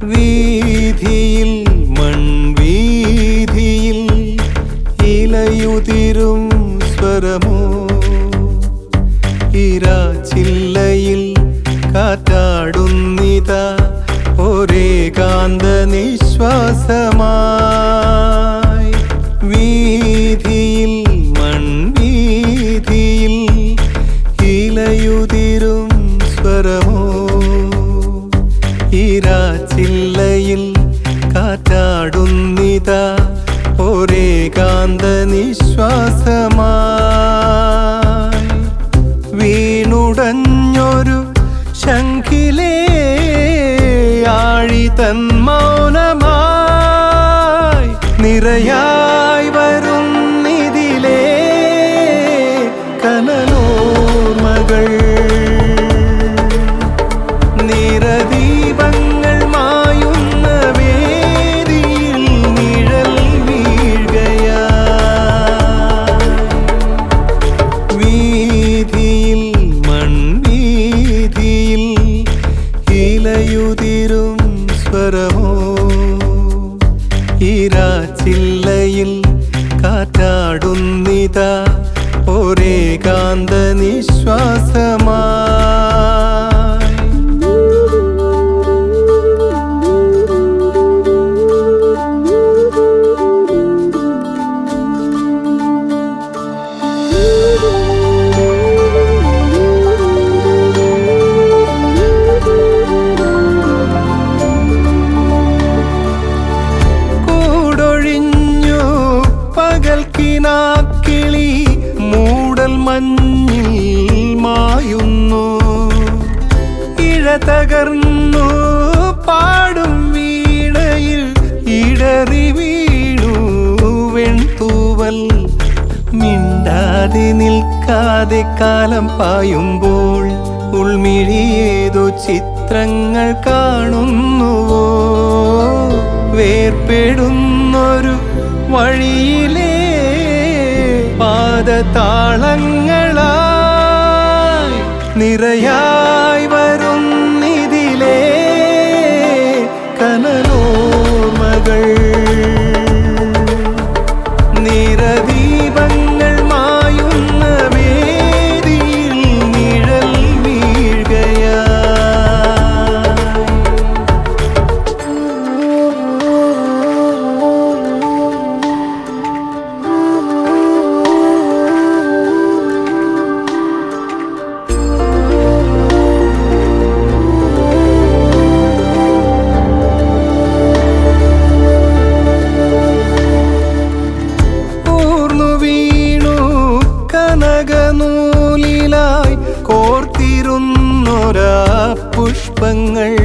വീതിയിൽ മൺവീതിയിൽ ഇലയുതിരും സ്വരമോ ഇരാച്ചില്ലയിൽ കാറ്റാടുന്നിത ഒരേ കാന്ത നിശ്വാസമായി വീതിയിൽ മൺവീതിയിൽ ഇലയുതിരും സ്വരമോ ഇരാച്ചില്ലയിൽ കാറ്റാടുന്നിത ഒരേ കാന്ത നിശ്വാസമായി വീണുടഞ്ഞൊരു ശംഖിലേ ആഴി തൻ മൗനമായി നിറയായി വരുന്നിതിലേ കനലോർമകൾ നിറദീപങ്ങൾ മായുന്ന വേദിയിൽ നിഴൽ വീഴുകയാ വീതിയിൽ മൺവീതിയിൽ ഇലയുതിരും സ്വരമോ ഇരാച്ചില്ലയിൽ കാറ്റാടുന്നിത ഒരേ കാന്ത നിശ്വാസമായി കൂടൊഴിഞ്ഞു പകൽക്കിനാക്കിളി മൂടൽ മഞ്ഞിൽ മായുന്നു ഇഴ തകർന്നു പാടും വീണയിൽ ഇടറി വീണു വെൺതൂവൽ മിണ്ടാതെ നിൽക്കാതെ കാലം പായുമ്പോൾ ഉൾമിഴിയേതോ ചിത്രങ്ങൾ കാണുന്നുവോ വേർപ്പെടുന്നൊരു വഴിയിലേ പാദതാളങ്ങളായി നിറയായി വരുന്നിതിലേ കനലോമകൾ നിറദീപങ്ങൾ മായുന്ന വേദിയിൽ നിഴൽ വീഴുകയാ ഊർന്നു വീണു കനകനൂലിലായി കോർത്തിരുന്നൊരാ പുഷ്പങ്ങൾ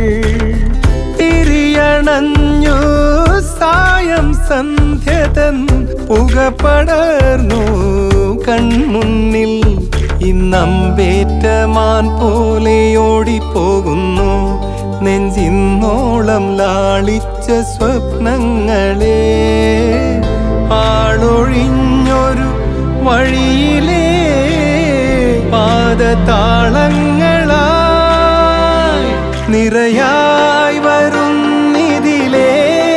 തിരിയണഞ്ഞു സായം സന്ധ്യതൻ പുകപടർന്നു കൺമുന്നിൽ ഇന്നമ്പേറ്റ മാൻ പോലെ ഓടിപ്പോകുന്നു നെഞ്ചിന്നോളം ലാളിച്ച സ്വപ്നങ്ങളെ ആളൊഴിഞ്ഞൊരു വഴിയിലേ പാദതാളങ്ങളായി നിറയായി വരുന്നിതിലേ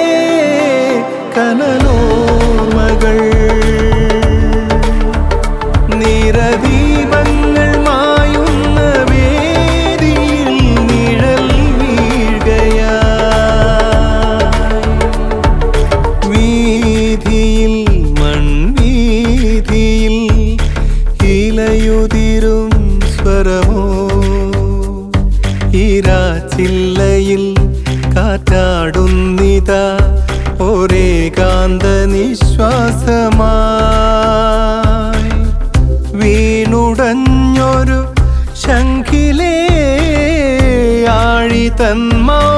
കനലോമകൾ നിറദീപങ്ങൾ മായുന്ന വേദിയിൽ നിഴൽ വീഴുകയാ വീതിയിൽ മൺവീതിയിൽ ഇലയുതിരും സ്വരമോ ഇരാച്ചില്ലയിൽ കാറ്റാടുന്നിത ഒരേ കാന്ത നിശ്വാസമായി വീണുടഞ്ഞൊരു ശംഖിലേ ആഴി തന്മാ